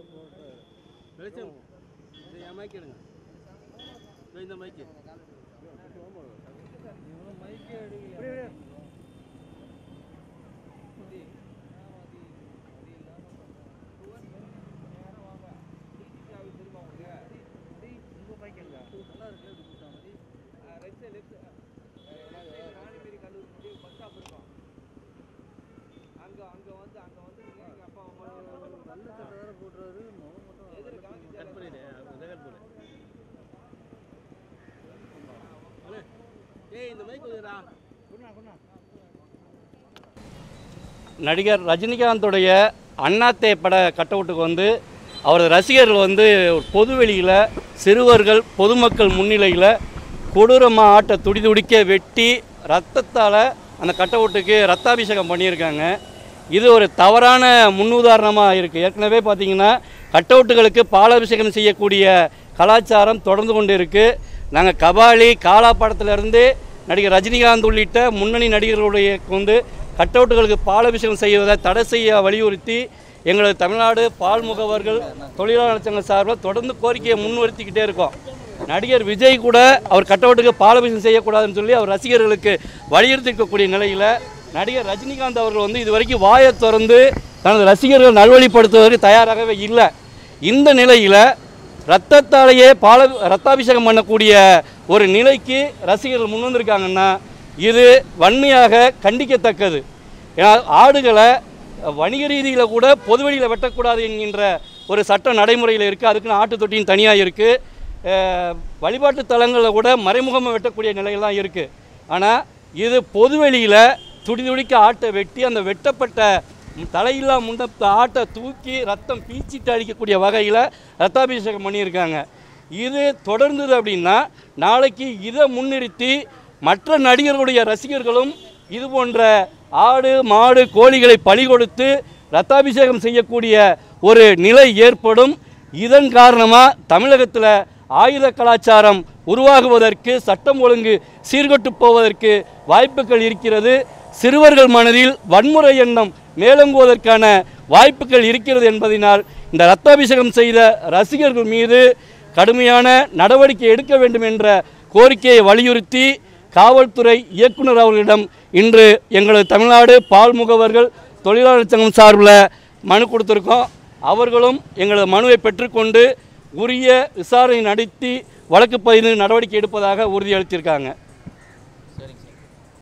வெளிச்சம் இது என் மைக் எடுங்க இதோ இந்த மைக்கு கட் பண்ணிடு அதை கட் பண்ணு அண்ணே, ஏய் இந்த மைக் வந்துடா நடிகர் ரஜினிகாந்துடைய அண்ணாத்தே பட கட்டவுட்டுக்கு வந்து அவரது ரசிகர்கள் வந்து ஒரு பொது வெளியில் சிறுவர்கள் பொதுமக்கள் முன்னிலையில் கொடூரமாக ஆட்டை துடி துடிக்க வெட்டி ரத்தத்தால் அந்த கட்டவுட்டுக்கு ரத்தாபிஷேகம் பண்ணியிருக்காங்க இது ஒரு தவறான முன்னுதாரணமாக இருக்குது ஏற்கனவே பார்த்தீங்கன்னா கட்டவுட்டுகளுக்கு பாலாபிஷேகம் செய்யக்கூடிய கலாச்சாரம் தொடர்ந்து கொண்டு இருக்குது நாங்கள் கபாலி காலா படத்திலிருந்து நடிகர் ரஜினிகாந்த் உள்ளிட்ட முன்னணி நடிகர்களுடைய வந்து கட்டவுட்டுகளுக்கு பாலாபிஷேகம் செய்வதை தடை செய்ய வலியுறுத்தி எங்களது தமிழ்நாடு பால் முகவர்கள் தொழிலாளர் சங்க சார்பில் தொடர்ந்து கோரிக்கையை முன்னிறுத்திக்கிட்டே இருக்கோம் நடிகர் விஜய் கூட அவர் கட்டவுட்டுக்கு பாலாபிஷேகம் செய்யக்கூடாதுன்னு சொல்லி அவர் ரசிகர்களுக்கு வலியுறுத்திருக்கக்கூடிய நிலையில் நடிகர் ரஜினிகாந்த் அவர்கள் வந்து இது வரைக்கும் வாயை திறந்து தனது ரசிகர்கள் நல்வழிப்படுத்துவதற்கு தயாராகவே இல்லை இந்த நிலையில் ரத்தத்தாலேயே பால ரத்தாபிஷேகம் பண்ணக்கூடிய ஒரு நிலைக்கு ரசிகர்கள் முன் வந்திருக்காங்கன்னா இது வன்மையாக கண்டிக்கத்தக்கது ஏன்னா ஆடுகளை வணிக ரீதியில் கூட பொதுவெளியில் வெட்டக்கூடாது என்கின்ற ஒரு சட்ட நடைமுறையில் இருக்குது அதுக்குன்னு ஆட்டு தொட்டியும் தனியாக இருக்குது வழிபாட்டு தலங்களில் கூட மறைமுகமாக வெட்டக்கூடிய நிலையெல்லாம் இருக்குது ஆனால் இது பொதுவெளியில் துடி துடிக்க ஆட்டை வெட்டி அந்த வெட்டப்பட்ட தலையில்லா முண்ட ஆட்டை தூக்கி ரத்தம் பீச்சிட்டு அடிக்கக்கூடிய வகையில் ரத்தாபிஷேகம் பண்ணியிருக்காங்க இது தொடர்ந்தது அப்படின்னா நாளைக்கு இதை முன்னிறுத்தி மற்ற நடிகர்களுடைய ரசிகர்களும் இது போன்ற ஆடு மாடு கோழிகளை பலி கொடுத்து ரத்தாபிஷேகம் செய்யக்கூடிய ஒரு நிலை ஏற்படும் இதன் காரணமாக தமிழகத்தில் ஆயுத கலாச்சாரம் உருவாகுவதற்கு சட்டம் ஒழுங்கு சீர்கொட்டு போவதற்கு வாய்ப்புகள் இருக்கிறது சிறுவர்கள் மனதில் வன்முறை எண்ணம் மேலோங்குவதற்கான வாய்ப்புகள் இருக்கிறது என்பதனால் இந்த ரத்தாபிஷேகம் செய்த ரசிகர்கள் மீது கடுமையான நடவடிக்கை எடுக்க வேண்டும் என்ற கோரிக்கையை வலியுறுத்தி காவல்துறை இயக்குனர் அவர்களிடம் இன்று எங்களது தமிழ்நாடு பால் முகவர்கள் தொழிலாளர் சங்கம் சார்பில் மனு கொடுத்துருக்கோம் அவர்களும் எங்களது மனுவை பெற்றுக்கொண்டு உரிய விசாரணை நடத்தி வழக்கு பதிவு நடவடிக்கை எடுப்பதாக உறுதியளித்திருக்காங்க